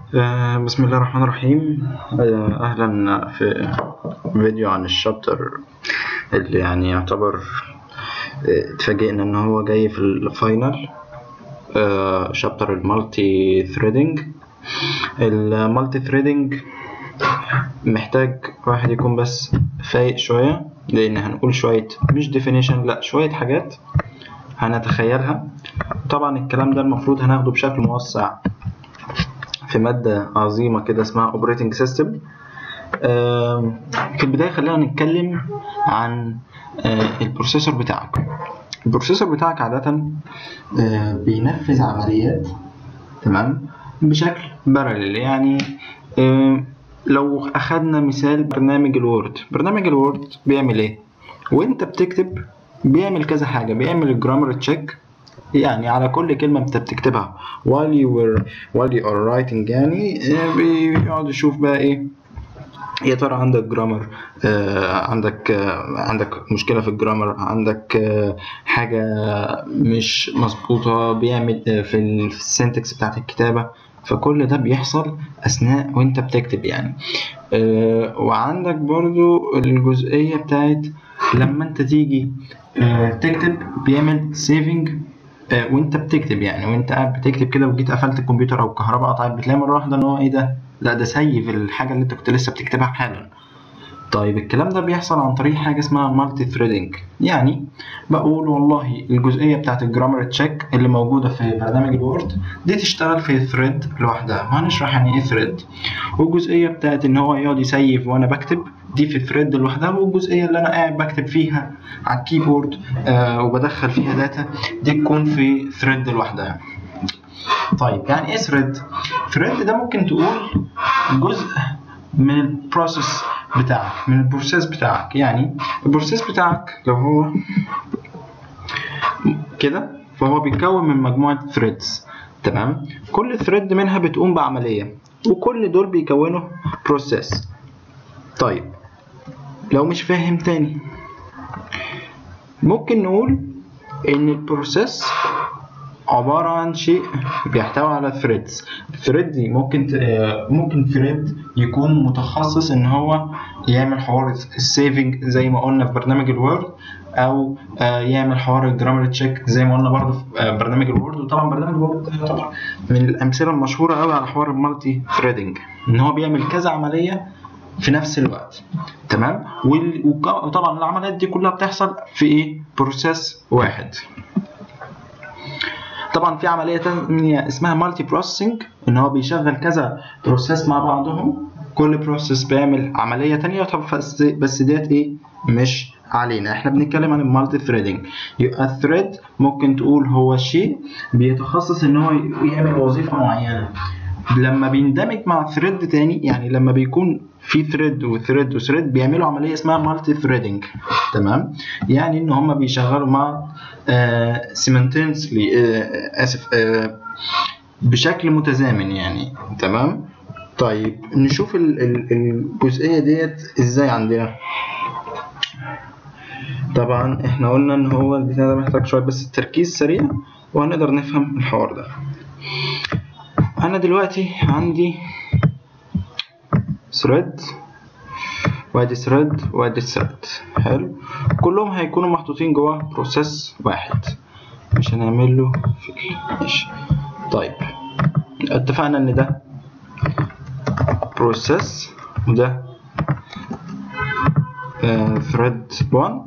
آه، بسم الله الرحمن الرحيم آه، أهلا في فيديو عن الشابتر اللي يعني يعتبر آه، اتفاجئنا إن هو جاي في الفاينل آه، شابتر المالتي ثريدنج المالتي ثريدنج محتاج واحد يكون بس فايق شوية لأن هنقول شوية مش definition لأ شوية حاجات هنتخيلها طبعا الكلام ده المفروض هناخده بشكل موسع في مادة عظيمة كده اسمها Operating System آم، في البداية خلينا نتكلم عن آه، البروسيسور بتاعك البروسيسور بتاعك عادة آه، بينفذ عمليات تمام بشكل بارلل يعني آه، لو أخدنا مثال برنامج الوورد برنامج الوورد بيعمل إيه؟ وأنت بتكتب بيعمل كذا حاجة بيعمل الجرامر تشيك يعني على كل كلمة أنت بتكتبها while you were while you are writing يعني آه، بيقعد يشوف بقى إيه يا ترى عندك جرامر آه عندك آه عندك مشكلة في الجرامر عندك آه حاجة مش مظبوطة بيعمل آه في السنتكس بتاعت الكتابة فكل ده بيحصل أثناء وأنت بتكتب يعني آه وعندك برضو الجزئية بتاعت لما أنت تيجي آه تكتب بيعمل سيفنج آه، وانت بتكتب يعني وانت قاعد بتكتب كده وجيت قفلت الكمبيوتر او الكهرباء قطعت بتلاقي مره واحده ان هو ايه ده لا ده سيف الحاجه اللي انت كنت لسه بتكتبها حالا طيب الكلام ده بيحصل عن طريق حاجه اسمها مالتي ثريدنج يعني بقول والله الجزئيه بتاعت الجرامر تشيك اللي موجوده في برنامج الوورد دي تشتغل في ثريد لوحدها وهنشرح يعني ايه ثريد والجزئيه بتاعت ان هو يقعد يسيف وانا بكتب دي في ثريد لوحدها والجزئيه اللي انا قاعد بكتب فيها على الكيبورد آه وبدخل فيها داتا دي تكون في ثريد لوحدها طيب يعني ايه ثريد ثريد ده ممكن تقول جزء من البروسيس بتاعك من البروسيس بتاعك يعني البروسيس بتاعك لو هو كده فهو بيتكون من مجموعة ثريدز تمام كل ثريد منها بتقوم بعملية وكل دول بيكونوا بروسيس طيب لو مش فاهم تاني ممكن نقول ان البروسيس عبارة عن شيء بيحتوي على ثريدز الثريد دي ممكن ت- آه، ممكن ثريد يكون متخصص ان هو يعمل حوار السيفنج زي ما قلنا في برنامج الوورد او آه، يعمل حوار الجرامر تشيك زي ما قلنا برضه في آه، برنامج الوورد وطبعا برنامج الوورد ده يعتبر من الامثله المشهوره قوي على حوار المالتي ثريدنج ان هو بيعمل كذا عمليه في نفس الوقت تمام وال- وك- وطبعا العمليات دي كلها بتحصل في ايه بروسيس واحد طبعا في عمليه تانية اسمها مالتي بروسيسنج ان هو بيشغل كذا بروسيس مع بعضهم كل بروسيس بيعمل عمليه تانية طب بس بس ديت ايه مش علينا احنا بنتكلم عن المالتي ثريدنج يبقى الثريد ممكن تقول هو شيء بيتخصص ان هو يعمل وظيفه معينه لما بيندمج مع ثريد تاني يعني لما بيكون في ثريد وثريد وثريد بيعملوا عمليه اسمها مالتي ثريدنج تمام يعني ان هم بيشغلوا مع سيمنتينسلي اسف آه بشكل متزامن يعني تمام طيب نشوف ال- ال- الجزئيه ديت ازاي عندنا طبعا احنا قلنا ان هو البتاع ده محتاج شويه بس تركيز سريع وهنقدر نفهم الحوار ده انا دلوقتي عندي ثريد وادي ثريد وادي ثريد حلو كلهم هيكونوا محطوطين جوه بروسيس واحد مش هنعمل له فيل ماشي طيب اتفقنا ان ده بروسيس وده ثريد 1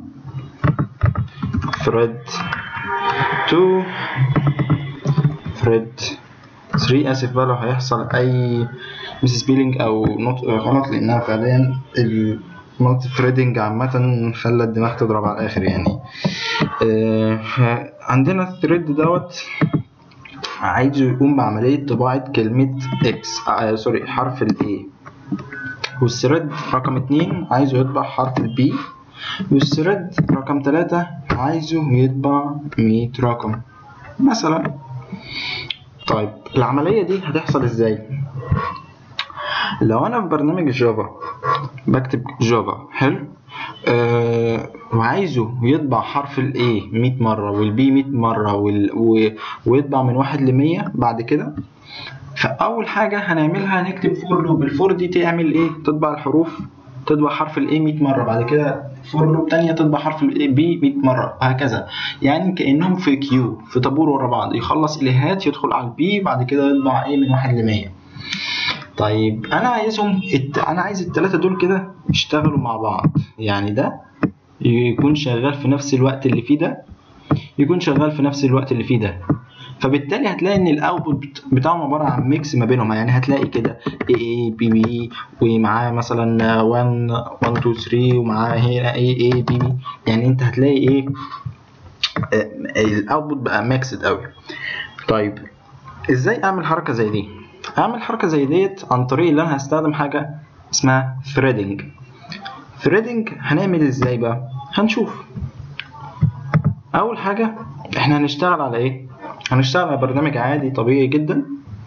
ثريد 2 ثريد 3 اسف بقى لو هيحصل اي مس سبيلينج او نطق غلط لانها فعليا المالتي ثريدنج عامة خلى الدماغ تضرب على الاخر يعني آه، عندنا الثريد دوت عايز يقوم بعملية طباعة كلمة اكس آه سوري حرف الاي والثريد رقم اتنين عايزه يطبع حرف البي والثريد رقم تلاتة عايزه يطبع مية رقم مثلا طيب العملية دي هتحصل ازاي؟ لو انا في برنامج جافا بكتب جافا حلو آه وعايزه يطبع حرف ال A 100 مرة وال B 100 مرة وال... و... ويطبع من واحد ل 100 بعد كده فاول حاجه هنعملها هنكتب فور لوب الفور دي تعمل ايه تطبع الحروف تطبع حرف الاي 100 مره بعد كده فور لوب تانية تطبع حرف الاي بي 100 مره وهكذا يعني كانهم في كيو في طابور ورا بعض يخلص اليهات يدخل على البي بعد كده يطبع ايه من واحد ل 100 طيب انا عايزهم الت... انا عايز الثلاثه دول كده يشتغلوا مع بعض يعني ده يكون شغال في نفس الوقت اللي فيه ده يكون شغال في نفس الوقت اللي فيه ده فبالتالي هتلاقي ان الاوتبوت بتاعهم عباره عن ميكس ما بينهم يعني هتلاقي كده اي اي بي بي ومعاه مثلا 1 1 2 3 ومعاه هنا اي اي بي بي يعني انت هتلاقي ايه الاوتبوت بقى ميكسد قوي طيب ازاي اعمل حركه زي دي اعمل حركه زي ديت عن طريق اللي انا هستخدم حاجه اسمها ثريدنج ثريدنج هنعمل ازاي بقى هنشوف اول حاجه احنا هنشتغل على ايه هنشتغل على برنامج عادي طبيعي جدا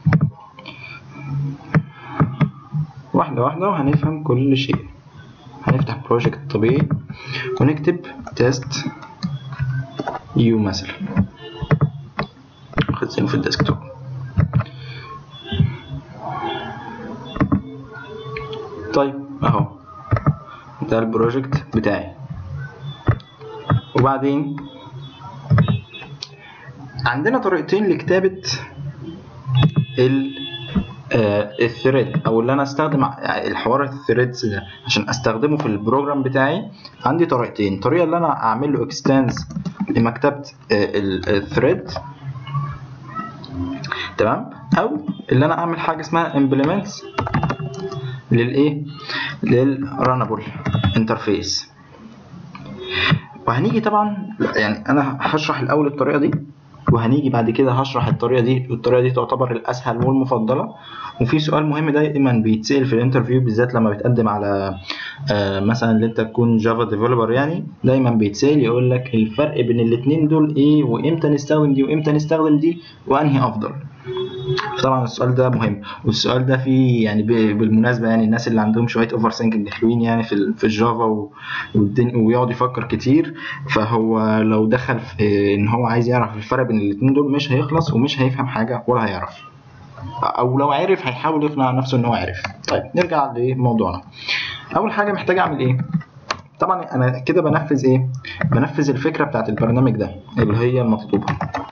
واحده واحده وهنفهم كل شيء هنفتح بروجكت طبيعي ونكتب تيست يو مثلا خزنه في الديسكتوب طيب اهو ده البروجكت بتاعي وبعدين عندنا طريقتين لكتابة ال الثريد او اللي انا استخدم الحوار الثريدز ده عشان استخدمه في البروجرام بتاعي عندي طريقتين طريقه اللي انا اعمل له اكستنس لمكتبه الثريد تمام او اللي انا اعمل حاجه اسمها implements للايه للرانبل انترفيس وهنيجي طبعا يعني انا هشرح الاول الطريقه دي وهنيجي بعد كده هشرح الطريقه دي والطريقه دي تعتبر الاسهل والمفضله وفي سؤال مهم دايما بيتسال في الانترفيو بالذات لما بتقدم على آه مثلا ان انت تكون جافا ديفلوبر يعني دايما بيتسال يقول لك الفرق بين الاثنين دول ايه وامتى نستخدم دي وامتى نستخدم دي وانهي افضل طبعا السؤال ده مهم والسؤال ده فيه يعني بالمناسبه يعني الناس اللي عندهم شويه اوفر ثينكينج حلوين يعني في في الجافا ويقعد يفكر كتير فهو لو دخل في ان هو عايز يعرف الفرق بين الاثنين دول مش هيخلص ومش هيفهم حاجه ولا هيعرف او لو عرف هيحاول يقنع نفسه ان هو عرف طيب نرجع لموضوعنا اول حاجه محتاج اعمل ايه طبعا انا كده بنفذ ايه بنفذ الفكره بتاعت البرنامج ده اللي هي المطلوبه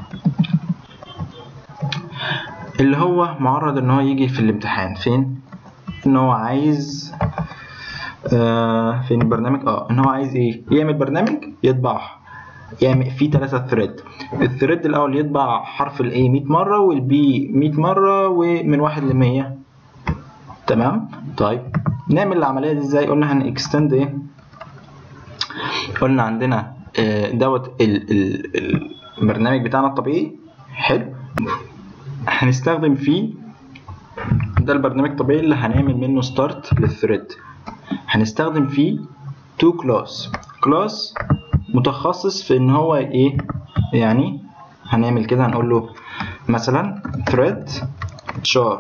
اللي هو معرض ان هو يجي في الامتحان فين ان هو عايز آه فين البرنامج اه ان هو عايز ايه يعمل برنامج يطبع يعمل فيه ثلاثة ثريد الثريد الاول يطبع حرف الاي 100 مرة والبي 100 مرة ومن واحد ل 100 تمام طيب نعمل العملية دي ازاي قلنا هنكستند ايه قلنا عندنا آه دوت البرنامج بتاعنا الطبيعي حلو هنستخدم فيه ده البرنامج الطبيعي اللي هنعمل منه ستارت للثريد هنستخدم فيه تو كلاس كلاس متخصص في ان هو ايه يعني هنعمل كده هنقول له مثلا thread char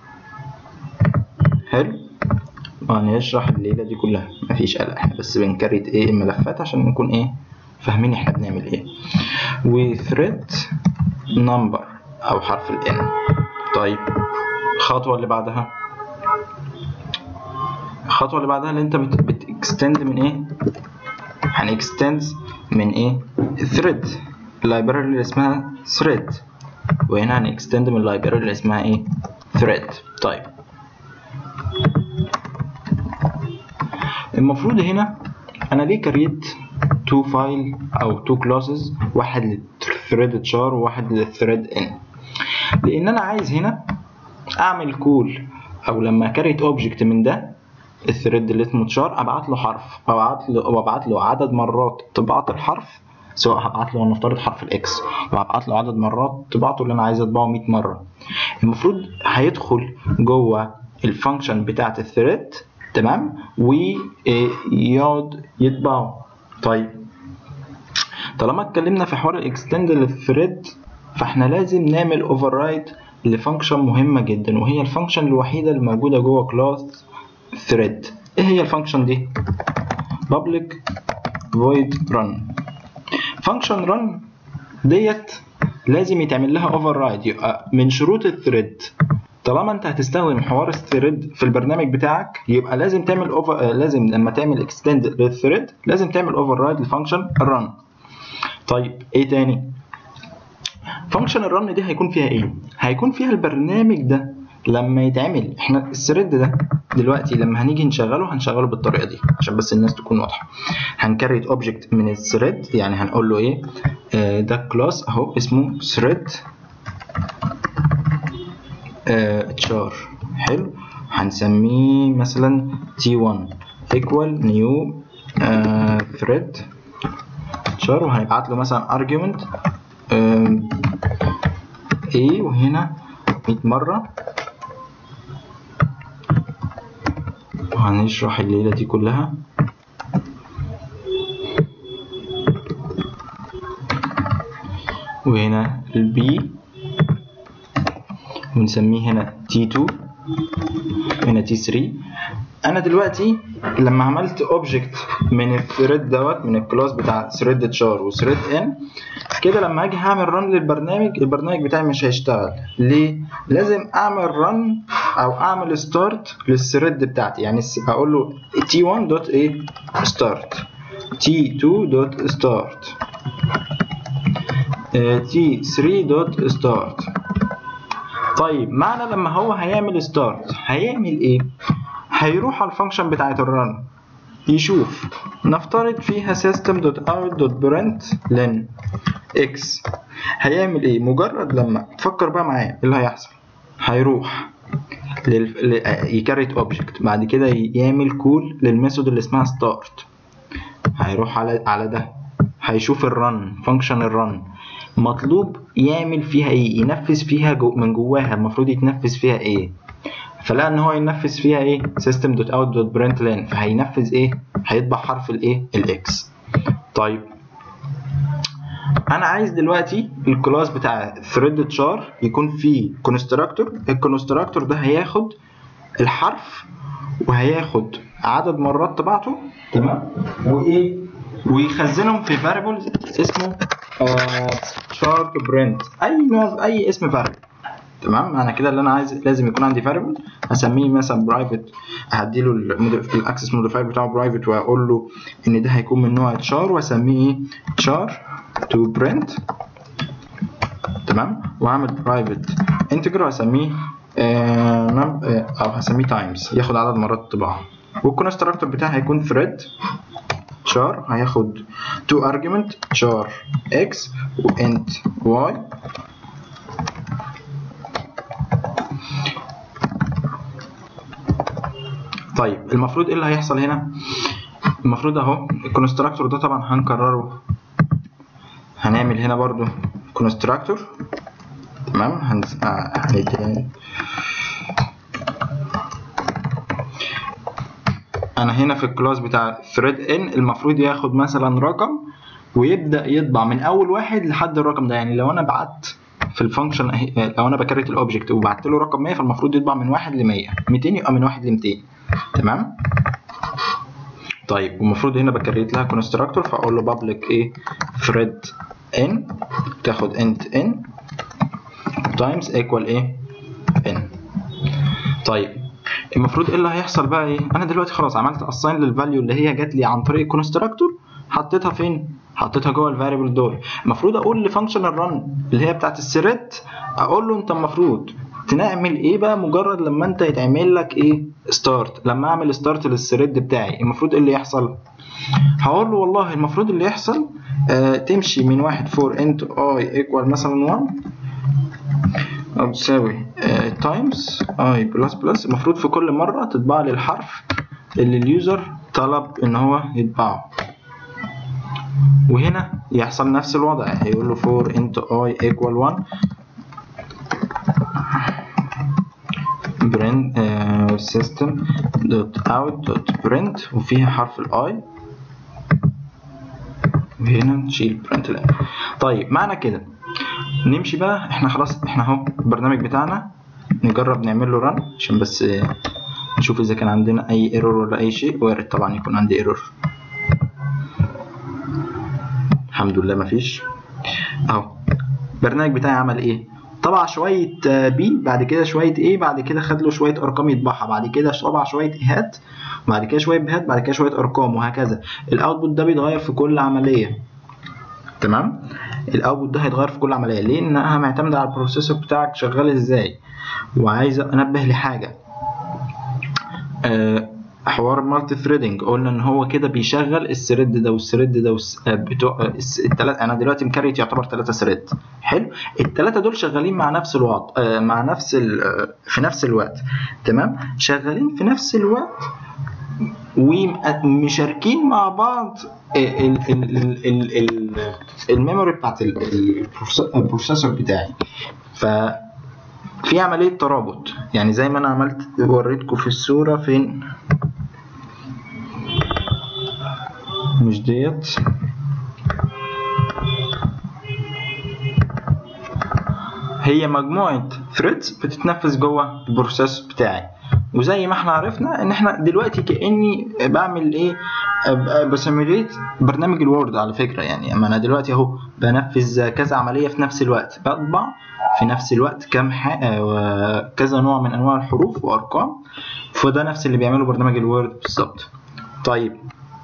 حلو وهنشرح الليلة دي كلها مفيش قلق احنا بس بنكريت ايه الملفات عشان نكون ايه فاهمين احنا بنعمل ايه و thread number او حرف ال n طيب الخطوة اللي بعدها الخطوة اللي بعدها اللي انت بتكستند من ايه هنكستند من ايه thread اللايبراري اللي اسمها thread وهنا هنكستند من اللايبراري اللي اسمها ايه thread طيب المفروض هنا انا ليه كريت تو فايل او تو كلاسز واحد للثريد char وواحد للثريد n لان انا عايز هنا اعمل كول او لما كريت اوبجكت من ده الثريد اللي اسمه تشار ابعت له حرف ابعت له وابعت له عدد مرات طباعه الحرف سواء هبعت له ونفترض حرف الاكس وهبعت له عدد مرات طباعته اللي انا عايز اطبعه 100 مره المفروض هيدخل جوه الفانكشن بتاعه الثريد تمام ويقعد يطبعه طيب طالما اتكلمنا في حوار الاكستند للثريد فاحنا لازم نعمل اوفر رايد لفانكشن مهمه جدا وهي الفانكشن الوحيده اللي موجوده جوه كلاس thread ايه هي الفانكشن دي public void run function run ديت لازم يتعمل لها override يبقى من شروط الثريد طالما انت هتستخدم حوار الثريد في البرنامج بتاعك يبقى لازم تعمل اوفر لازم لما تعمل اكستند للثريد لازم تعمل اوفر رايد لفانكشن الرن طيب ايه تاني فانكشن الرن دي هيكون فيها ايه هيكون فيها البرنامج ده لما يتعمل احنا الثريد ده دلوقتي لما هنيجي نشغله هنشغله بالطريقه دي عشان بس الناس تكون واضحه هنكريت اوبجكت من الثريد يعني هنقول له ايه آه ده كلاس اهو اسمه ثريد تشار حلو هنسميه مثلا t1 equal new آه thread char وهنبعت له مثلا argument آه a وهنا 100 مرة وهنشرح الليلة دي كلها وهنا البي ونسميه هنا T2 هنا T3 انا دلوقتي لما عملت اوبجكت من الثريد دوت من الكلاس بتاع ثريد تشار وثريد ان كده لما اجي هعمل رن للبرنامج البرنامج بتاعي مش هيشتغل ليه لازم اعمل رن او اعمل ستارت للثريد بتاعتي يعني اقول له t1 دوت ايه ستارت t2 دوت ستارت t3 دوت ستارت طيب معنى لما هو هيعمل ستارت هيعمل ايه هيروح على الفانكشن بتاعت الرن يشوف نفترض فيها system.out.println x هيعمل ايه مجرد لما تفكر بقى معايا ايه اللي هيحصل هيروح لل... ل... يكريت اوبجكت بعد كده يعمل كول للميثود اللي اسمها start هيروح على على ده هيشوف الرن فانكشن الرن مطلوب يعمل فيها ايه ينفذ فيها جو من جواها المفروض يتنفذ فيها ايه فلقى ان هو ينفذ فيها ايه system.out.println فهينفذ ايه هيطبع حرف الايه الاكس طيب انا عايز دلوقتي الكلاس بتاع thread char يكون فيه كونستراكتور الكونستراكتور ده هياخد الحرف وهياخد عدد مرات طباعته تمام وايه ويخزنهم في variable اسمه شارك برنت اي نوع اي اسم فاريبل تمام انا كده اللي انا عايز لازم يكون عندي فاريبل هسميه مثلا برايفت هديله الاكسس موديفاير بتاعه برايفت واقول له ان ده هيكون من نوع تشار واسميه ايه تشار تو برنت تمام واعمل برايفت انتجر واسميه آه او هسميه تايمز ياخد عدد مرات الطباعه والكونستراكتور بتاعي هيكون ثريد char هياخد two argument char x و int y طيب المفروض ايه اللي هيحصل هنا المفروض اهو الكونستراكتور ده طبعا هنكرره هنعمل هنا برضو كونستراكتور تمام هندي انا هنا في الكلاس بتاع thread n المفروض ياخد مثلا رقم ويبدا يطبع من اول واحد لحد الرقم ده يعني لو انا بعت في الفانكشن لو انا بكريت الاوبجكت وبعت له رقم 100 فالمفروض يطبع من 1 ل 100 200 يبقى من 1 ل 200 تمام طيب والمفروض هنا بكريت لها كونستراكتور فاقول له public ايه thread n تاخد int n times equal ايه n طيب المفروض ايه اللي هيحصل بقى ايه انا دلوقتي خلاص عملت اساين للفاليو اللي هي جات لي عن طريق الكونستراكتور حطيتها فين حطيتها جوه الفاريبل دول المفروض اقول لفانكشن الرن اللي هي بتاعت الثريد اقول له انت المفروض تنعمل ايه بقى مجرد لما انت يتعمل لك ايه ستارت لما اعمل ستارت للثريد بتاعي المفروض ايه اللي يحصل هقول له والله المفروض اللي يحصل آه تمشي من واحد فور انت اي ايكوال مثلا 1 أو تساوي تايمز اي بلس بلس المفروض في كل مرة تطبع لي الحرف اللي اليوزر طلب إن هو يطبعه وهنا يحصل نفس الوضع هيقول له for int i equal 1 print uh, system dot out dot print وفيها حرف الاي وهنا نشيل print الان طيب معنى كده نمشي بقى احنا خلاص احنا اهو البرنامج بتاعنا نجرب نعمل له رن عشان بس نشوف اذا كان عندنا اي ايرور ولا اي شيء وارد طبعا يكون عندي ايرور الحمد لله مفيش اهو البرنامج بتاعي عمل ايه طبع شويه بي بعد كده شويه ايه بعد كده خد له شويه ارقام يطبعها بعد كده طبع شويه ايهات بعد كده شويه بيهات بعد كده شويه ارقام وهكذا الاوتبوت ده بيتغير في كل عمليه تمام الاوتبوت ده هيتغير في كل عمليه ليه انها معتمده على البروسيسور بتاعك شغال ازاي وعايز انبه لحاجه أه حوار المالتي ثريدنج قلنا ان هو كده بيشغل الثريد ده والثريد ده والس... بتوع الثلاث انا دلوقتي مكريت يعتبر ثلاثه ثريد حلو الثلاثه دول شغالين مع نفس الوقت آه مع نفس ال... في نفس الوقت تمام شغالين في نفس الوقت ومشاركين مع بعض الميموري بتاعت البروسيسور بتاعي ف في عملية ترابط يعني زي ما انا عملت وريتكم في الصورة فين مش ديت هي مجموعة ثريدز بتتنفذ جوه البروسيس بتاعي وزي ما احنا عرفنا ان احنا دلوقتي كاني بعمل ايه بسيميليت برنامج الوورد على فكره يعني اما انا دلوقتي اهو بنفذ كذا عمليه في نفس الوقت بطبع في نفس الوقت كم كذا نوع من انواع الحروف وارقام فده نفس اللي بيعمله برنامج الوورد بالظبط طيب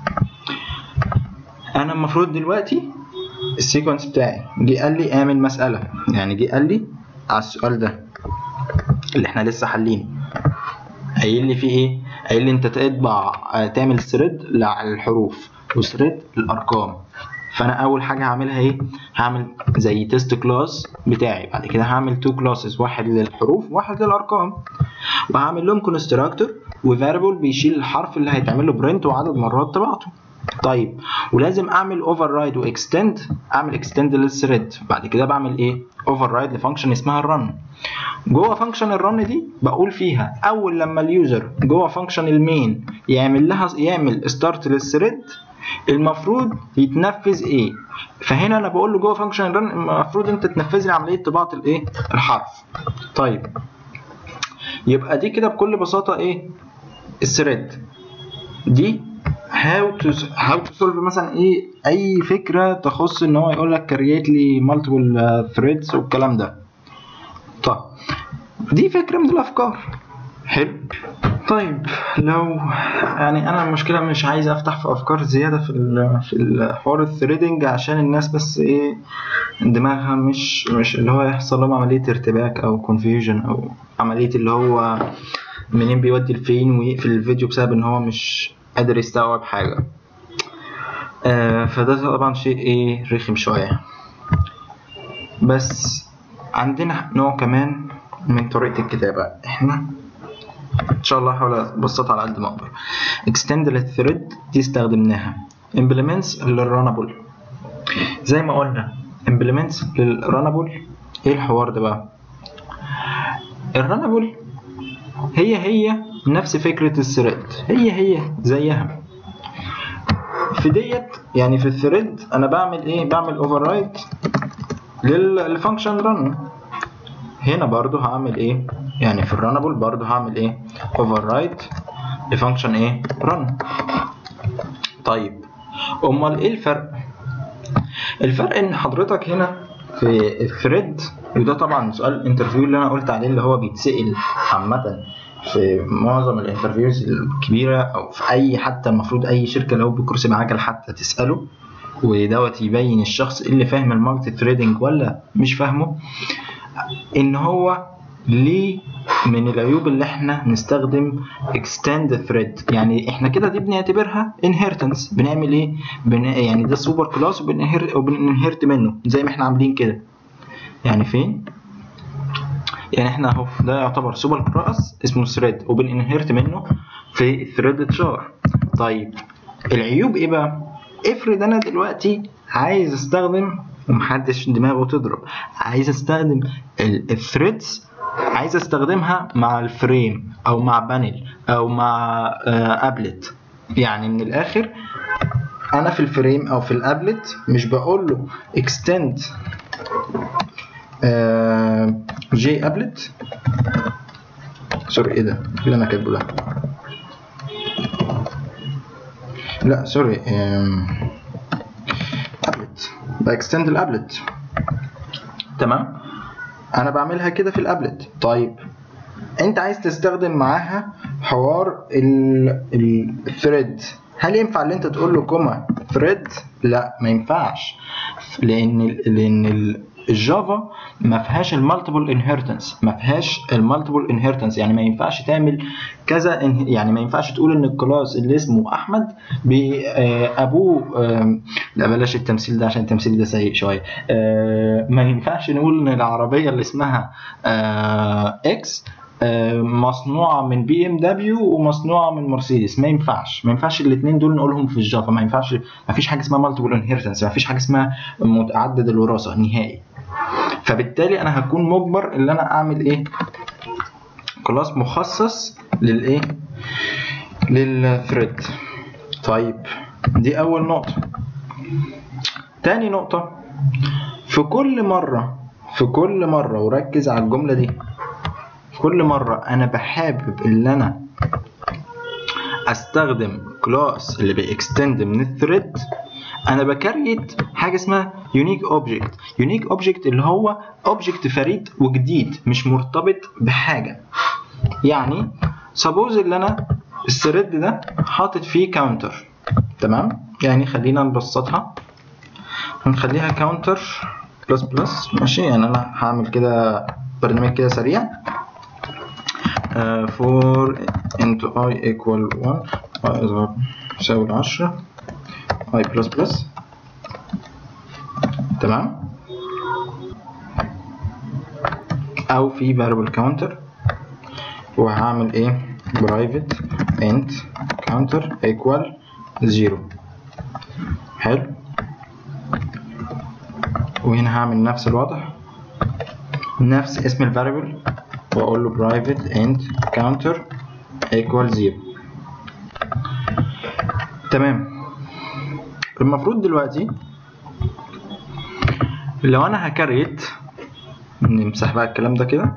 انا المفروض دلوقتي السيكونس بتاعي جه قال لي اعمل مساله يعني جه قال لي على السؤال ده اللي احنا لسه حالينه قايل لي فيه ايه قايل لي انت تطبع تعمل ثريد للحروف وثريد للارقام فانا اول حاجه هعملها ايه هعمل زي تيست كلاس بتاعي بعد كده هعمل تو كلاسز واحد للحروف وواحد للارقام وهعمل لهم كونستراكتور وفاريبل بيشيل الحرف اللي هيتعمل له برنت وعدد مرات طبعته طيب ولازم اعمل اوفر رايد واكستند اعمل اكستند للثريد بعد كده بعمل ايه اوفر رايد لفانكشن اسمها الرن جوه فانكشن الرن دي بقول فيها اول لما اليوزر جوه فانكشن المين يعمل لها يعمل ستارت للثريد المفروض يتنفذ ايه فهنا انا بقول له جوه فانكشن الرن المفروض انت تنفذ لي عمليه طباعه الايه الحرف طيب يبقى دي كده بكل بساطه ايه الثريد دي هاو تو هاو تو سولف مثلا ايه اي فكره تخص ان هو يقول لك كرييت لي مالتيبل ثريدز والكلام ده طيب دي فكره من الافكار حلو طيب لو يعني انا المشكله مش عايز افتح في افكار زياده في في الحوار الثريدنج عشان الناس بس ايه دماغها مش مش اللي هو يحصل لهم عمليه ارتباك او كونفيوجن او عمليه اللي هو منين بيودي لفين ويقفل الفيديو بسبب ان هو مش قادر يستوعب حاجه آه فده طبعا شيء ايه رخم شويه بس عندنا نوع كمان من طريقه الكتابه احنا ان شاء الله هحاول ابسطها على قد ما اقدر extend للثريد دي استخدمناها implements للرانابل زي ما قلنا implements للرانابل ايه الحوار ده بقى الرانابل هي هي نفس فكرة الثريد هي هي زيها في ديت يعني في الثريد انا بعمل ايه بعمل اوفر رايد للفانكشن رن هنا برضو هعمل ايه يعني في الرانبل برضو هعمل ايه اوفر رايد لفانكشن ايه رن طيب امال ايه الفرق الفرق ان حضرتك هنا في الثريد وده طبعا سؤال الانترفيو اللي انا قلت عليه اللي هو بيتسال عامه في معظم الانترفيوز الكبيره او في اي حتى المفروض اي شركه لو بكرسي بعجل حتى تساله ودوت يبين الشخص اللي فاهم الماركت تريدنج ولا مش فاهمه ان هو ليه من العيوب اللي احنا نستخدم extend thread يعني احنا كده دي بنعتبرها inheritance بنعمل ايه بن... يعني ده سوبر كلاس وبنهر... وبننهرت منه زي ما احنا عاملين كده يعني فين يعني احنا اهو ده يعتبر سوبر كلاس اسمه ثريد وبننهرت منه في ثريد تشار طيب العيوب ايه بقى افرض انا دلوقتي عايز استخدم ومحدش دماغه تضرب عايز استخدم الثريدز عايز استخدمها مع الفريم او مع بانل او مع ابلت يعني من الاخر انا في الفريم او في الابلت مش بقول له extend جي ابلت سوري ايه ده اللي انا كاتبه ده لا سوري ابلت باكستند الابلت تمام انا بعملها كده في الابلت طيب انت عايز تستخدم معاها حوار الثريد هل ينفع ان انت تقول له كوما ثريد لا ما ينفعش لان لان الجافا ما فيهاش المالتيبل انهيرتنس ما فيهاش المالتيبل انهيرتنس يعني ما ينفعش تعمل كذا يعني ما ينفعش تقول ان الكلاس اللي اسمه احمد ابوه لا بلاش التمثيل ده عشان التمثيل ده سيء شويه ما ينفعش نقول ان العربيه اللي اسمها اكس مصنوعه من بي ام دبليو ومصنوعه من مرسيدس ما ينفعش ما ينفعش الاثنين دول نقولهم في الجافا ما ينفعش ما فيش حاجه اسمها مالتيبل انهيرتنس ما فيش حاجه اسمها متعدد الوراثه نهائي فبالتالي انا هكون مجبر ان انا اعمل ايه كلاس مخصص للايه للثريد طيب دي اول نقطه تاني نقطه في كل مره في كل مره وركز على الجمله دي كل مرة أنا بحابب إن أنا أستخدم كلاس اللي بيكستند من الثريد أنا بكريت حاجة اسمها يونيك أوبجكت يونيك أوبجكت اللي هو أوبجكت فريد وجديد مش مرتبط بحاجة يعني سبوز اللي أنا الثريد ده حاطط فيه كاونتر تمام يعني خلينا نبسطها هنخليها كاونتر بلس بلس ماشي يعني أنا هعمل كده برنامج كده سريع for into i equal 1 i اصغر يساوي 10 i plus plus تمام او في variable counter وهعمل ايه private int counter equal 0 حلو وهنا هعمل نفس الوضع نفس اسم الفاريبل واقول له private int counter equal 0 تمام المفروض دلوقتي لو انا هكريت نمسح بقى الكلام ده كده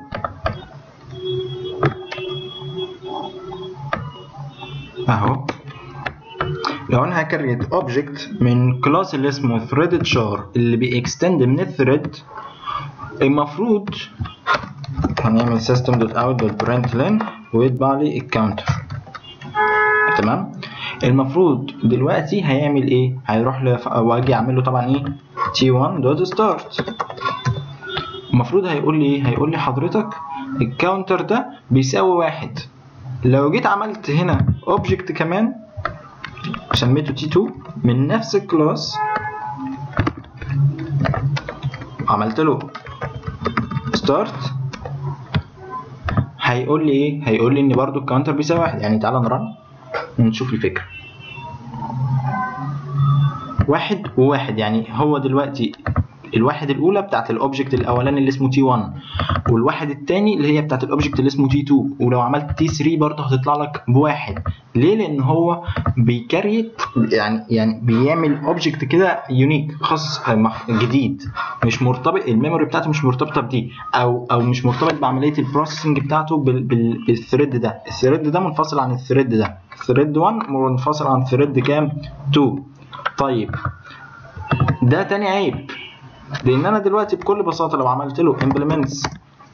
اهو لو انا هكريت اوبجكت من كلاس اللي اسمه threaded char اللي بيكستند من الثريد المفروض هنعمل system.out.println ويتبع لي الكاونتر تمام المفروض دلوقتي هيعمل ايه هيروح ل واجي اعمل له طبعا ايه t1.start المفروض هيقول لي ايه هيقول لي حضرتك الكاونتر ده بيساوي واحد لو جيت عملت هنا اوبجكت كمان سميته t2 من نفس الكلاس عملت له start هيقول لي ايه هيقول لي ان برضو الكاونتر بيساوي واحد يعني تعالى نرن ونشوف الفكره واحد وواحد يعني هو دلوقتي الواحد الاولى بتاعت الاوبجكت الاولاني اللي اسمه تي 1 والواحد الثاني اللي هي بتاعت الاوبجكت اللي اسمه تي 2 ولو عملت تي 3 برضه هتطلع لك بواحد ليه لان هو بيكريت يعني يعني بيعمل اوبجكت كده يونيك خاص جديد مش مرتبط الميموري بتاعته مش مرتبطه بدي او او مش مرتبط بعمليه البروسيسنج بتاعته بالثريد ده الثريد ده منفصل عن الثريد ده ثريد 1 منفصل عن ثريد كام 2 طيب ده تاني عيب لان انا دلوقتي بكل بساطه لو عملت له implements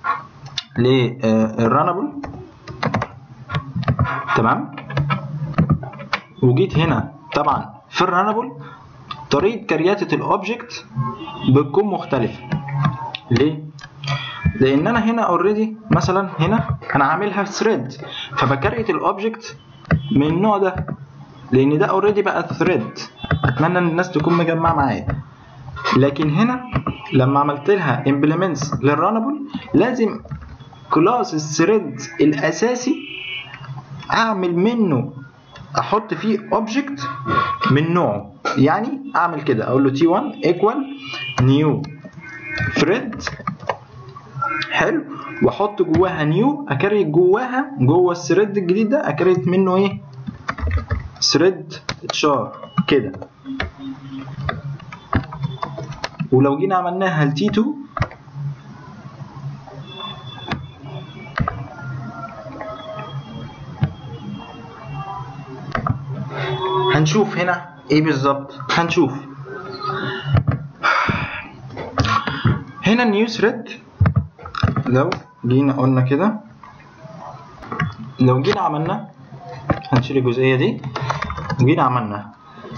للرانبل تمام وجيت هنا طبعا في الرانبل طريقه كرياتة الاوبجكت بتكون مختلفه ليه لان انا هنا اوريدي مثلا هنا انا عاملها ثريد فبكريت الاوبجكت من النوع ده لان ده اوريدي بقى ثريد اتمنى ان الناس تكون مجمعه معايا لكن هنا لما عملت لها implements للرانبل لازم كلاس الثريد الاساسي اعمل منه احط فيه object من نوعه يعني اعمل كده اقول له t1 equal new thread حلو واحط جواها نيو اكريت جواها جوه الثريد الجديد ده اكريت منه ايه ثريد تشار كده ولو جينا عملناها ل T2 هنشوف هنا ايه بالظبط هنشوف هنا النيو ثريد لو جينا قلنا كده لو جينا عملنا هنشيل الجزئيه دي وجينا عملنا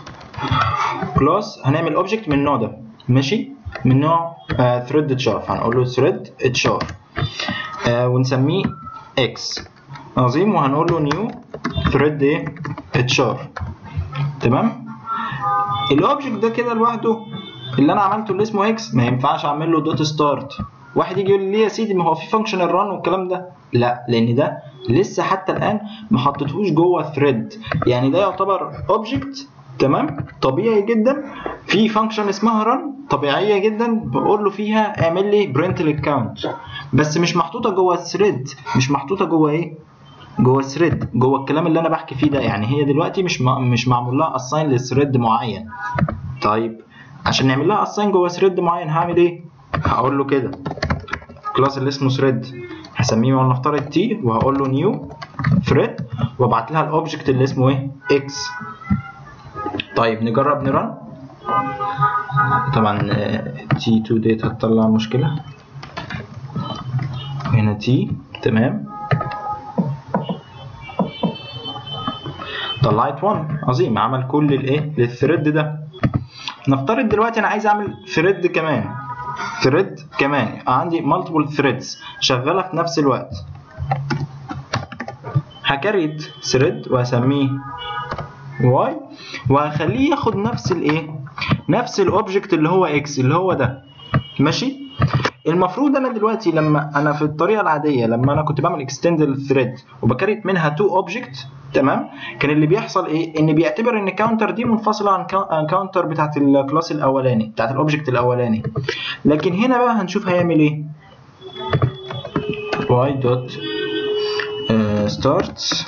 كلاس هنعمل اوبجكت من النوع ده ماشي من نوع ثريد تشار هنقول له ثريد تشار ونسميه اكس عظيم وهنقول له نيو ثريد ايه تشار تمام الاوبجكت ده كده لوحده اللي انا عملته اللي اسمه اكس ما ينفعش اعمل له دوت ستارت واحد يجي يقول لي ليه يا سيدي ما هو في فانكشن الران والكلام ده لا لان ده لسه حتى الان ما حطيتهوش جوه ثريد يعني ده يعتبر اوبجكت تمام طبيعي جدا في فانكشن اسمها ران طبيعيه جدا بقول له فيها اعمل لي برنت للكاونت بس مش محطوطه جوه الثريد مش محطوطه جوه ايه جوه الثريد جوه الكلام اللي انا بحكي فيه ده يعني هي دلوقتي مش مش معمول لها اساين لثريد معين طيب عشان نعمل لها اساين جوه ثريد معين هعمل ايه هقول له كده الكلاس اللي اسمه ثريد هسميه ولنفترض تي وهقول له نيو ثريد وابعت لها الاوبجكت اللي اسمه ايه اكس طيب نجرب نرن طبعا تي 2 ديت هتطلع مشكله هنا تي تمام طلعت 1 عظيم عمل كل الايه للثريد ده نفترض دلوقتي انا عايز اعمل ثريد كمان ثريد كمان عندي مالتيبل ثريدز شغاله في نفس الوقت هكريت ثريد وهسميه واي وهخليه ياخد نفس الايه نفس الاوبجكت اللي هو اكس اللي هو ده ماشي المفروض انا دلوقتي لما انا في الطريقه العاديه لما انا كنت بعمل اكستند للثريد وبكريت منها تو اوبجكت تمام كان اللي بيحصل ايه ان بيعتبر ان الكاونتر دي منفصله عن الكاونتر بتاعت الكلاس الاولاني بتاعت الاوبجكت الاولاني لكن هنا بقى هنشوف هيعمل ايه y dot uh, starts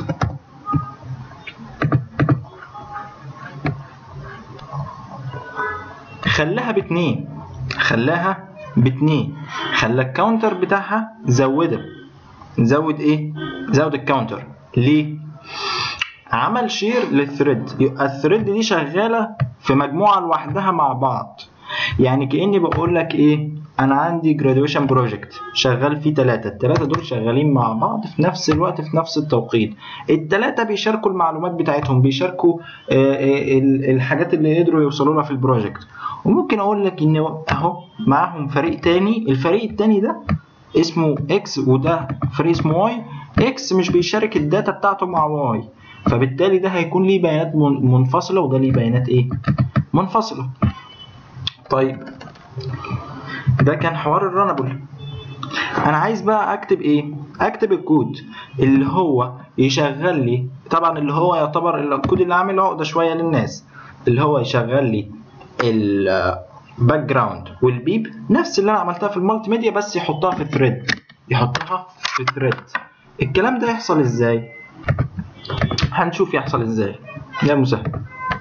خلاها باتنين خلاها باتنين خلى الكاونتر بتاعها زودها زود ايه زود الكاونتر ليه عمل شير للثريد يبقى الثريد دي شغاله في مجموعه لوحدها مع بعض يعني كاني بقول لك ايه انا عندي جراديويشن بروجكت شغال فيه ثلاثه الثلاثه دول شغالين مع بعض في نفس الوقت في نفس التوقيت الثلاثه بيشاركوا المعلومات بتاعتهم بيشاركوا الحاجات اللي قدروا يوصلوا لها في البروجكت وممكن اقول لك ان اهو معاهم فريق تاني الفريق التاني ده اسمه اكس وده فريق اسمه واي اكس مش بيشارك الداتا بتاعته مع واي فبالتالي ده هيكون ليه بيانات منفصله وده ليه بيانات ايه منفصله طيب ده كان حوار الرنبل انا عايز بقى اكتب ايه اكتب الكود اللي هو يشغل لي طبعا اللي هو يعتبر الكود اللي عامل عقده شويه للناس اللي هو يشغل لي الباك جراوند والبيب نفس اللي انا عملتها في المالتي ميديا بس يحطها في الثريد يحطها في الثريد الكلام ده يحصل ازاي هنشوف يحصل ازاي يا مسهل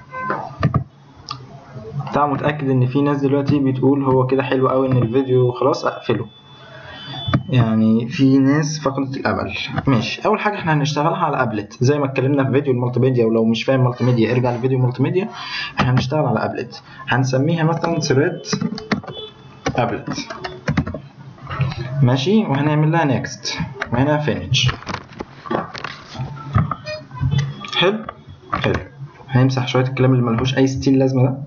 طبعا متاكد ان في ناس دلوقتي بتقول هو كده حلو قوي ان الفيديو خلاص اقفله يعني في ناس فقدت الامل ماشي اول حاجه احنا هنشتغلها على ابلت زي ما اتكلمنا في فيديو المالتي ميديا ولو مش فاهم مالتي ميديا ارجع لفيديو مالتي ميديا احنا هنشتغل على ابلت هنسميها مثلا ثريد ابلت ماشي وهنعمل لها نيكست وهنا فينيش حلو حلو هنمسح شويه الكلام اللي ملهوش اي ستين لازمه ده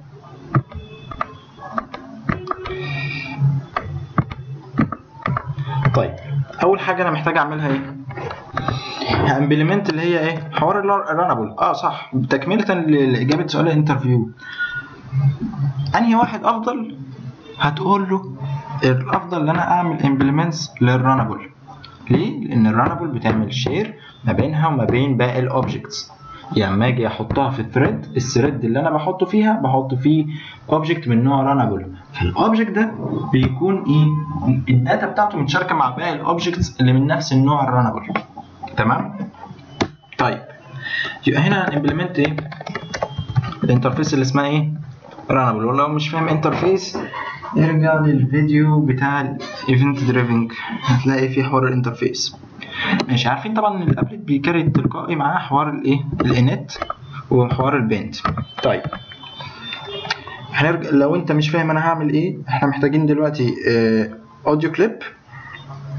طيب اول حاجه انا محتاج اعملها ايه هامبلمنت اللي هي ايه حوار الرانبل اه صح تكمله لاجابه سؤال الانترفيو انهي واحد افضل هتقول له الافضل ان انا اعمل امبلمنتس للرانبل ليه لان الرانبل بتعمل شير ما بينها وما بين باقي الاوبجكتس يعني لما اجي احطها في الثريد الثريد اللي انا بحطه فيها بحط فيه اوبجكت من نوع رانبل فالاوبجكت ده بيكون ايه الداتا بتاعته متشاركه مع باقي الاوبجكتس اللي من نفس النوع الرانبل تمام طيب يبقى هنا هنمبلمنت ايه الانترفيس اللي اسمها ايه رانبل ولو مش فاهم انترفيس ارجع للفيديو بتاع الايفنت دريفنج هتلاقي فيه حوار الانترفيس ماشي عارفين طبعا ان الابلت بيكري تلقائي معاه حوار الايه الانت وحوار البنت طيب هنرجع لو انت مش فاهم انا هعمل ايه احنا محتاجين دلوقتي اوديو كليب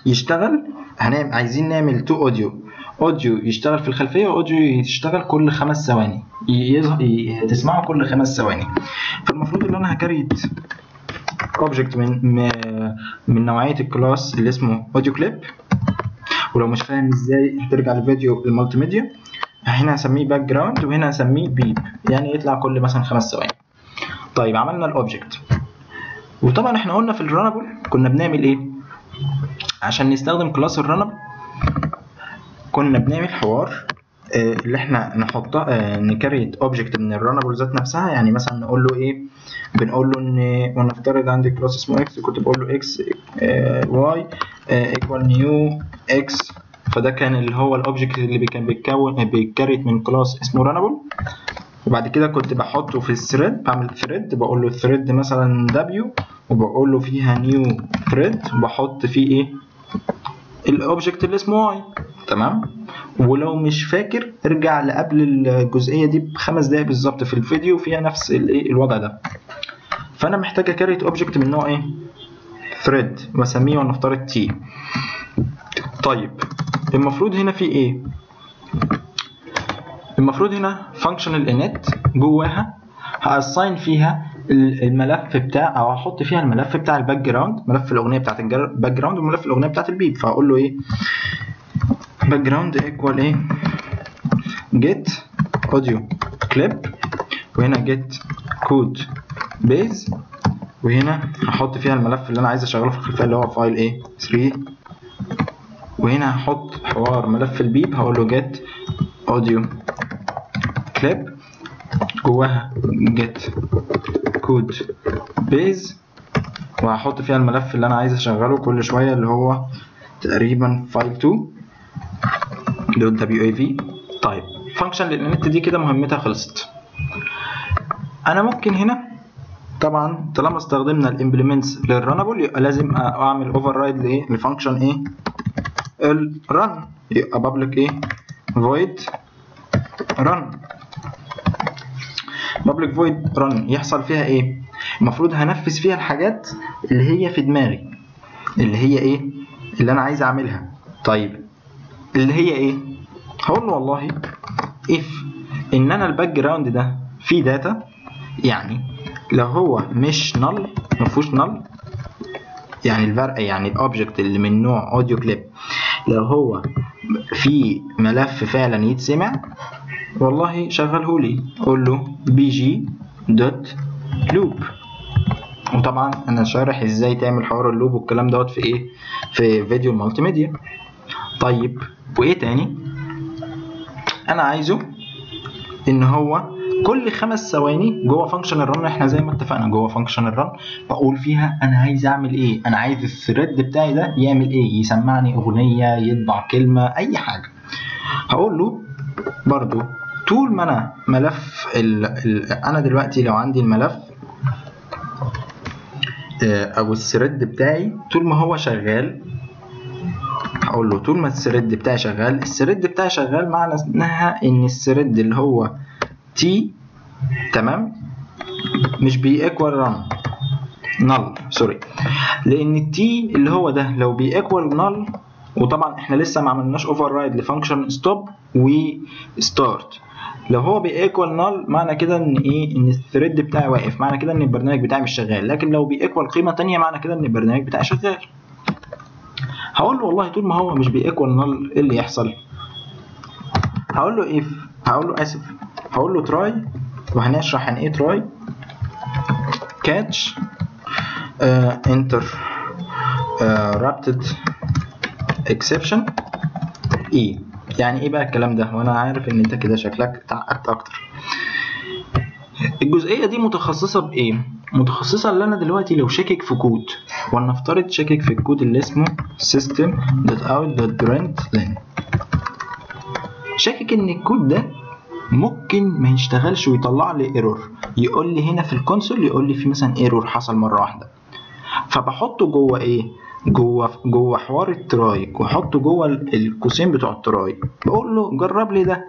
يشتغل هنعمل عايزين نعمل تو اوديو اوديو يشتغل في الخلفيه واوديو يشتغل كل خمس ثواني يظهر ي- تسمعه كل خمس ثواني فالمفروض ان انا هكريت اوبجكت من م- من نوعيه الكلاس اللي اسمه اوديو كليب ولو مش فاهم ازاي هترجع لفيديو المالتي ميديا هنا هسميه باك جراوند وهنا هسميه بيب يعني يطلع كل مثلا خمس ثواني طيب عملنا الاوبجكت وطبعا احنا قلنا في الرانبل كنا بنعمل ايه عشان نستخدم كلاس الرانب كنا بنعمل حوار آه، اللي احنا نحطها آه، نكريت اوبجكت من الرانبل ذات نفسها يعني مثلا نقول له ايه بنقول له ان ونفترض عندي كلاس اسمه اكس كنت بقول له اكس واي ايكوال نيو اكس فده كان اللي هو الاوبجكت اللي بي- كان بيتكون بيتكريت من كلاس اسمه رانبل وبعد كده كنت بحطه في الثريد بعمل ثريد بقول له الثريد مثلا دبليو وبقول له فيها نيو ثريد وبحط فيه ايه الاوبجكت اللي اسمه واي تمام ولو مش فاكر ارجع لقبل الجزئيه دي بخمس دقايق بالظبط في الفيديو فيها نفس الايه الوضع ده فانا محتاج اكريت اوبجكت من نوع ايه ثريد واسميه ونفترض تي طيب المفروض هنا في ايه المفروض هنا فانكشن الانت جواها هاساين فيها ال- الملف بتاع او هحط فيها الملف بتاع الباك جراوند ملف الاغنيه بتاعت الباك جراوند وملف الاغنيه بتاعت البيب فهقول له ايه باك جراوند ايكوال ايه جيت اوديو كليب وهنا جيت كود بيز وهنا هحط فيها الملف اللي انا عايز اشغله في الخلفيه اللي هو فايل ايه 3 وهنا هحط حوار ملف البيب هقول له جيت اوديو كليب جواها جيت كود بيز وهحط فيها الملف اللي انا عايز اشغله كل شويه اللي هو تقريبا فايل 2 دوت دبليو اي في طيب فانكشن للانت دي كده مهمتها خلصت انا ممكن هنا طبعا طالما استخدمنا الامبلمنتس للرانبل يبقى لازم اعمل اوفر رايد لايه لفانكشن ايه الرن يبقى بابليك ايه void run public void run يحصل فيها ايه المفروض هنفذ فيها الحاجات اللي هي في دماغي اللي هي ايه اللي انا عايز اعملها طيب اللي هي ايه هقول له والله if ان انا الباك جراوند ده فيه داتا يعني لو هو مش نل مفهوش نل يعني الفرق يعني الاوبجكت اللي من نوع اوديو كليب لو هو في ملف فعلا يتسمع والله شغله لي قول له بي جي دوت لوب وطبعا انا شارح ازاي تعمل حوار اللوب والكلام دوت في ايه في فيديو المالتي ميديا طيب وايه تاني انا عايزه ان هو كل خمس ثواني جوه فانكشن الرن احنا زي ما اتفقنا جوه فانكشن الرن بقول فيها انا عايز اعمل ايه انا عايز الثريد بتاعي ده يعمل ايه يسمعني اغنيه يطبع كلمه اي حاجه هقول له برضو طول ما انا ملف ال ال انا دلوقتي لو عندي الملف آه، او الثريد بتاعي طول ما هو شغال هقول له طول ما الثريد بتاعي شغال الثريد بتاعي شغال معنى انها ان الثريد اللي هو تي تمام مش بيكوال ران نل سوري لان التي اللي هو ده لو بيكوال نل وطبعا احنا لسه ما عملناش اوفر رايد لفانكشن ستوب وستارت لو هو بيكوال نل معنى كده ان ايه ان الثريد بتاعي واقف معنى كده ان البرنامج بتاعي مش شغال لكن لو بيكوال قيمه تانية معنى كده ان البرنامج بتاعي شغال هقول له والله طول ما هو مش بيكوال نل ايه اللي يحصل هقول له اف هقول له اسف هقول له تراي وهنشرح عن ايه تراي كاتش انتر رابتد اكسبشن اي يعني ايه بقى الكلام ده وانا عارف ان انت كده شكلك اتعقدت اكتر الجزئيه دي متخصصه بايه متخصصه ان انا دلوقتي لو شاكك في كود ولنفترض شاكك في الكود اللي اسمه system.out.println شاكك ان الكود ده ممكن ما يشتغلش ويطلع لي ايرور يقول لي هنا في الكونسول يقول لي في مثلا ايرور حصل مره واحده فبحطه جوه ايه جوه جوه حوار التراي واحطه جوه القوسين بتوع التراي بقول له جرب لي ده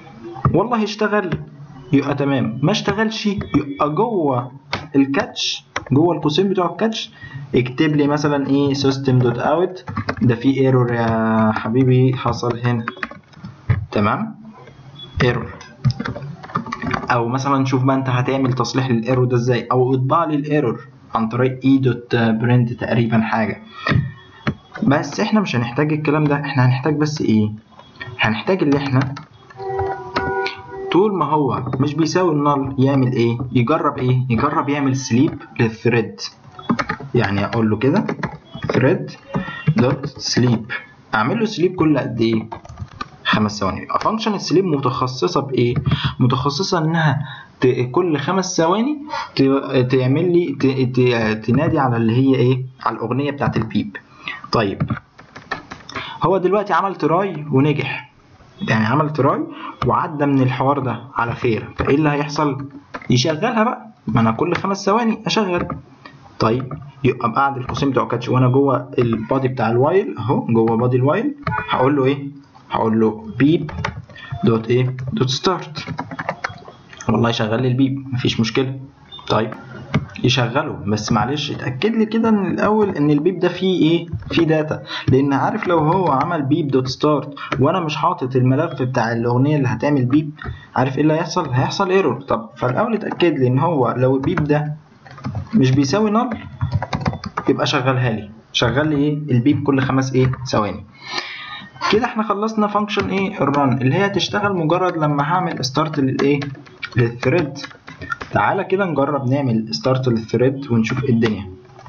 والله اشتغل يبقى تمام ما اشتغلش يبقى جوه الكاتش جوه القوسين بتوع الكاتش اكتب لي مثلا ايه سيستم دوت اوت ده في ايرور يا حبيبي حصل هنا تمام ايرور او مثلا شوف بقى انت هتعمل تصليح للايرور ده ازاي او اطبع لي الايرور عن طريق اي دوت برنت تقريبا حاجه بس احنا مش هنحتاج الكلام ده احنا هنحتاج بس ايه هنحتاج اللي احنا طول ما هو مش بيساوي النل يعمل ايه يجرب ايه يجرب يعمل سليب للثريد يعني اقول له كده thread دوت سليب اعمل له سليب كل قد ايه خمس ثواني فانكشن السليب متخصصه بايه متخصصه انها ت... كل خمس ثواني ت... تعمل لي ت... ت... تنادي على اللي هي ايه على الاغنيه بتاعت البيب طيب هو دلوقتي عمل تراي ونجح يعني عمل تراي وعدى من الحوار ده على خير فايه اللي هيحصل يشغلها بقى ما انا كل خمس ثواني اشغل طيب يبقى بعد القوسين بتوع كاتش وانا جوه البادي بتاع الوايل اهو جوه بادي الوايل هقول له ايه هقول له بيب دوت ايه دوت ستارت والله يشغل لي البيب مفيش مشكله طيب يشغله بس معلش اتاكد لي كده ان الاول ان البيب ده فيه ايه فيه داتا لان عارف لو هو عمل بيب دوت ستارت وانا مش حاطط الملف بتاع الاغنيه اللي هتعمل بيب عارف ايه اللي هيحصل هيحصل ايرور طب فالاول اتاكد لي ان هو لو البيب ده مش بيساوي نل يبقى شغلها لي شغل لي ايه البيب كل خمس ايه ثواني كده احنا خلصنا فانكشن ايه الرن اللي هي تشتغل مجرد لما هعمل ستارت للايه للثريد تعالى كده نجرب نعمل ستارت للثريد ونشوف ايه الدنيا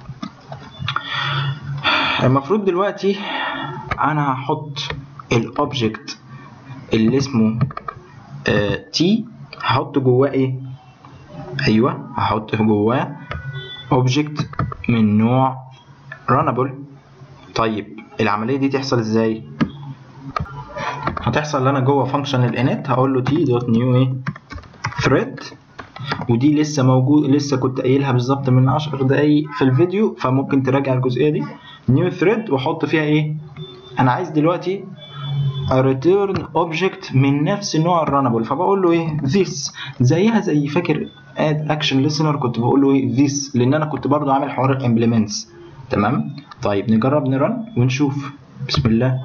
المفروض دلوقتي انا هحط الاوبجكت اللي اسمه تي هحط جواه ايه ايوه هحط جواه اوبجكت من نوع runnable طيب العمليه دي تحصل ازاي هتحصل انا جوه فانكشن الانت هقول له تي دوت نيو ايه ثريد ودي لسه موجود لسه كنت قايلها بالظبط من 10 دقايق في الفيديو فممكن تراجع الجزئيه دي نيو ثريد واحط فيها ايه انا عايز دلوقتي return object من نفس نوع الرانبل فبقول له ايه this زيها زي فاكر add action listener كنت بقول له ايه this لان انا كنت برضو عامل حوار الامبلمنتس تمام طيب نجرب نرن ونشوف بسم الله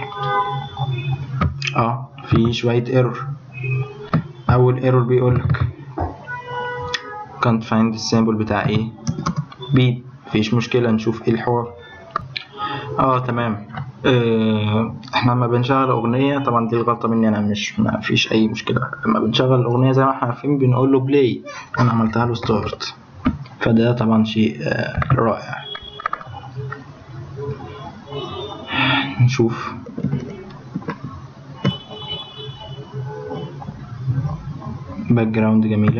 اه في شويه ايرور اول ايرور بيقول لك can't find السامبل بتاع ايه بي مفيش مشكله نشوف ايه الحوار اه تمام آه احنا لما بنشغل اغنيه طبعا دي الغلطه مني انا مش ما فيش اي مشكله لما بنشغل الاغنيه زي ما احنا عارفين بنقول له بلاي انا عملتها له ستارت فده طبعا شيء آه رائع نشوف باك جراوند جميله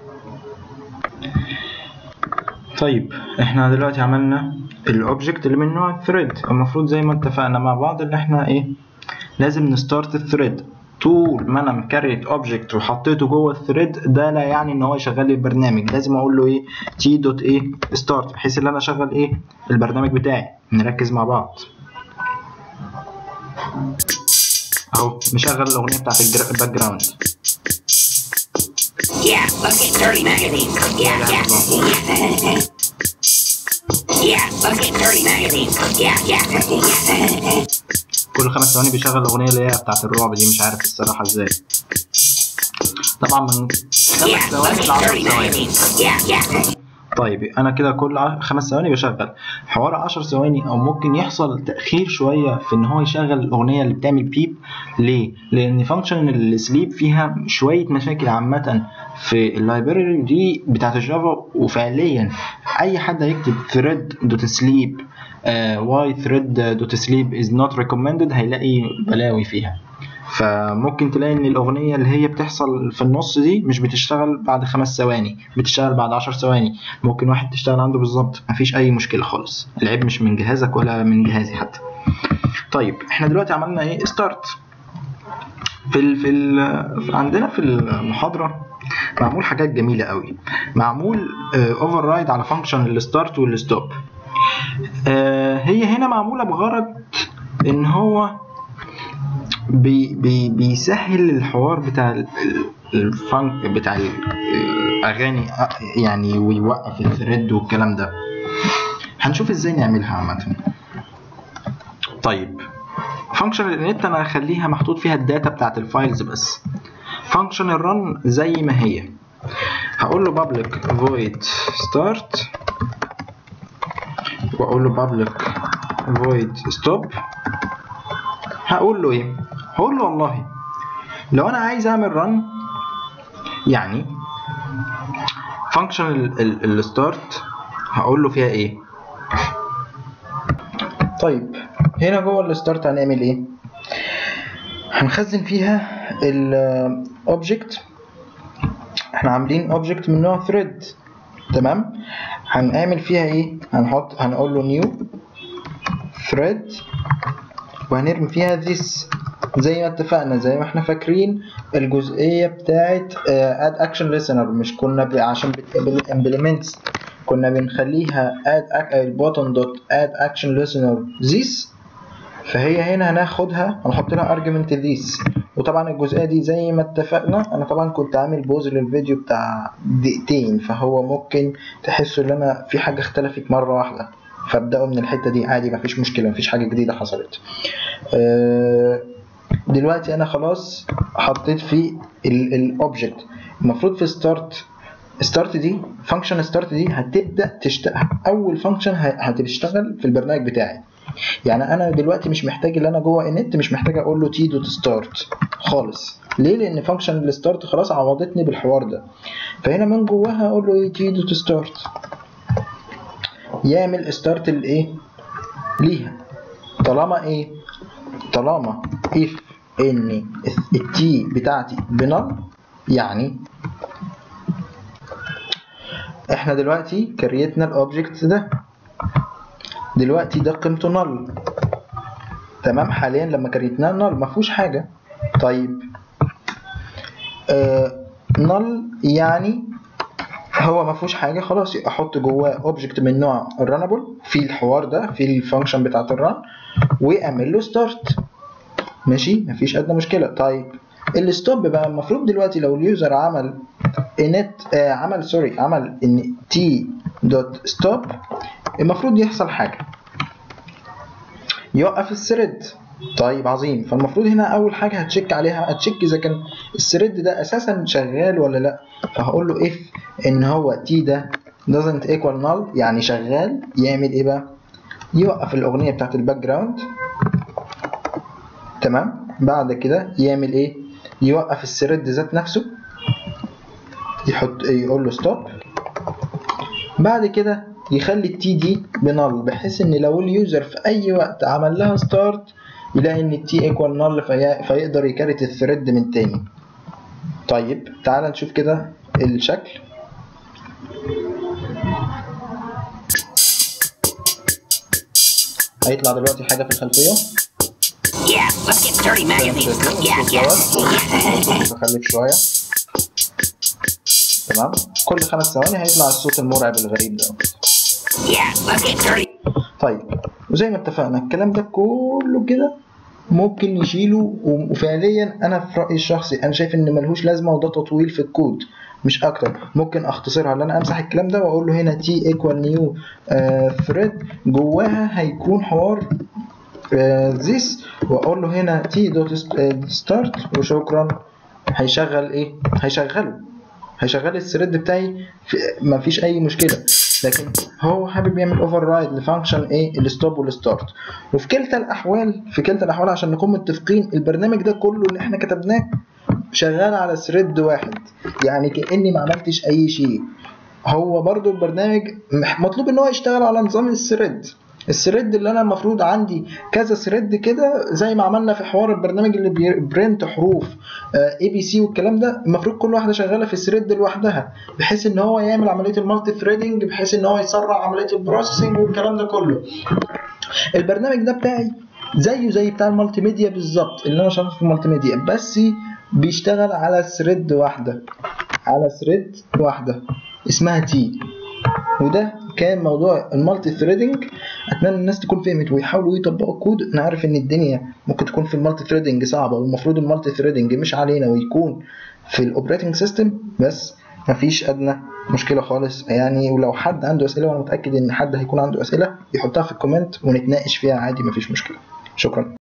طيب احنا دلوقتي عملنا الاوبجكت اللي من نوع الثريد المفروض زي ما اتفقنا مع بعض اللي احنا ايه لازم نستارت الثريد طول ما انا مكريت اوبجكت وحطيته جوه الثريد ده لا يعني ان هو يشغل لي البرنامج لازم اقول له ايه تي دوت ايه ستارت بحيث ان انا اشغل ايه البرنامج بتاعي نركز مع بعض اهو مشغل الاغنيه بتاعت الباك جراوند Yeah, let's get dirty magazine. Yeah, yeah, yeah. Yeah, let's get dirty magazine. Yeah, yeah. كل خمس ثواني بيشغل الاغنيه اللي هي بتاعت الرعب دي مش عارف الصراحه ازاي طبعا من خمس Yeah, ثواني let's ل 10 get dirty ثواني magazine. Yeah, yeah. طيب انا كده كل ع- خمس ثواني بشغل حوار 10 ثواني او ممكن يحصل تاخير شويه في ان هو يشغل الاغنيه اللي بتعمل بيب ليه لان فانكشن السليب فيها شويه مشاكل عامه في اللايبراري دي بتاعت الجافا وفعليا اي حد هيكتب thread دوت سليب واي thread دوت سليب از نوت ريكومندد هيلاقي بلاوي فيها فممكن تلاقي ان الاغنيه اللي هي بتحصل في النص دي مش بتشتغل بعد خمس ثواني بتشتغل بعد عشر ثواني ممكن واحد تشتغل عنده بالظبط مفيش اي مشكله خالص العيب مش من جهازك ولا من جهازي حتى طيب احنا دلوقتي عملنا ايه ستارت في ال في ال عندنا في المحاضره معمول حاجات جميله قوي معمول اوفر رايد على فانكشن الستارت والستوب هي هنا معموله بغرض ان هو بي بي بيسهل الحوار بتاع ال- ال- الفانك بتاع ال- الاغاني أ- يعني ويوقف الثريد والكلام ده هنشوف ازاي نعملها عامه طيب فانكشن الانت انا هخليها محطوط فيها الداتا بتاعت الفايلز بس فانكشن الرن زي ما هي هقول له public void start واقول له public void stop هقول له ايه هقول له والله لو انا عايز اعمل رن يعني فانكشن الستارت هقول له فيها ايه طيب هنا جوه الستارت هنعمل ايه هنخزن فيها الاوبجكت احنا عاملين اوبجكت من نوع thread تمام هنعمل فيها ايه هنحط هنقول له new thread وهنرمي فيها this زي ما اتفقنا زي ما احنا فاكرين الجزئيه بتاعت اد اكشن listener مش كنا ب... عشان بالامبلمنتس كنا بنخليها add البوتن دوت add action listener this فهي هنا هناخدها هنحط لها argument this وطبعا الجزئيه دي زي ما اتفقنا انا طبعا كنت عامل بوز للفيديو بتاع دقيقتين فهو ممكن تحسوا ان انا في حاجه اختلفت مره واحده فابداوا من الحته دي عادي مفيش مشكله مفيش حاجه جديده حصلت أه دلوقتي انا خلاص حطيت في الاوبجكت المفروض في ستارت ستارت دي فانكشن ستارت دي هتبدا تشتغل اول فانكشن هتشتغل في البرنامج بتاعي يعني انا دلوقتي مش محتاج اللي انا جوه النت مش محتاج اقول له تي دوت ستارت خالص ليه لان فانكشن الستارت خلاص عوضتني بالحوار ده فهنا من جواها اقول له ايه تي دوت ستارت يعمل ستارت الايه ليها طالما ايه طالما if ان التي بتاعتي بنل يعني احنا دلوقتي كريتنا الاوبجكت ده دلوقتي ده قيمته نل تمام حاليا لما كريتناه نل ما فيهوش حاجه طيب آه نل يعني هو ما فيهوش حاجه خلاص احط جواه اوبجكت من نوع الرنبل في الحوار ده في الفانكشن بتاعت الرن واعمل له ستارت ماشي مفيش ادنى مشكله طيب الستوب بقى المفروض دلوقتي لو اليوزر عمل init آه عمل سوري عمل ان تي دوت ستوب المفروض يحصل حاجه يوقف الثريد طيب عظيم فالمفروض هنا اول حاجه هتشيك عليها هتشيك اذا كان الثريد ده اساسا شغال ولا لا فهقول له if ان هو تي ده doesn't equal null يعني شغال يعمل ايه بقى يوقف الاغنيه بتاعت الباك جراوند تمام بعد كده يعمل ايه يوقف الثريد ذات نفسه يحط يقول له ستوب بعد كده يخلي التي دي بنل بحيث ان لو اليوزر في اي وقت عمل لها ستارت يلاقي ان التي ايكوال نل في... فيقدر يكرت الثريد من تاني طيب تعال نشوف كده الشكل هيطلع دلوقتي حاجه في الخلفيه Yeah, let's get dirty magazines. Yeah, yeah. بخليك شويه تمام كل خمس ثواني هيطلع الصوت المرعب الغريب ده Yeah, let's get dirty. طيب وزي ما اتفقنا الكلام ده كله كده ممكن نشيله وفعليا انا في رايي الشخصي انا شايف ان ملهوش لازمه وده تطويل في الكود مش اكتر ممكن اختصرها ان انا امسح الكلام ده واقول له هنا تي ايكوال نيو ثريد جواها هيكون حوار ذيس واقول له هنا تي دوت ستارت وشكرا هيشغل ايه هيشغله هيشغل الثريد بتاعي ما فيش اي مشكله لكن هو حابب يعمل اوفر رايد لفانكشن ايه الستوب والستارت وفي كلتا الاحوال في كلتا الاحوال عشان نكون متفقين البرنامج ده كله اللي احنا كتبناه شغال على ثريد واحد يعني كاني ما عملتش اي شيء هو برضو البرنامج مطلوب ان هو يشتغل على نظام الثريد الثريد اللي انا المفروض عندي كذا ثريد كده زي ما عملنا في حوار البرنامج اللي بيبرنت حروف اي بي سي والكلام ده المفروض كل واحده شغاله في الثريد لوحدها بحيث ان هو يعمل عمليه المالتي ثريدنج بحيث ان هو يسرع عمليه البروسيسنج والكلام ده كله البرنامج ده بتاعي زيه زي بتاع المالتي ميديا بالظبط اللي انا شغال في المالتي ميديا بس بيشتغل على ثريد واحده على ثريد واحده اسمها تي وده كان موضوع المالتي ثريدنج اتمنى الناس تكون فهمت ويحاولوا يطبقوا الكود انا عارف ان الدنيا ممكن تكون في المالتي ثريدنج صعبه والمفروض المالتي ثريدنج مش علينا ويكون في الاوبريتنج سيستم بس مفيش ادنى مشكله خالص يعني ولو حد عنده اسئله وانا متاكد ان حد هيكون عنده اسئله يحطها في الكومنت ونتناقش فيها عادي مفيش مشكله شكرا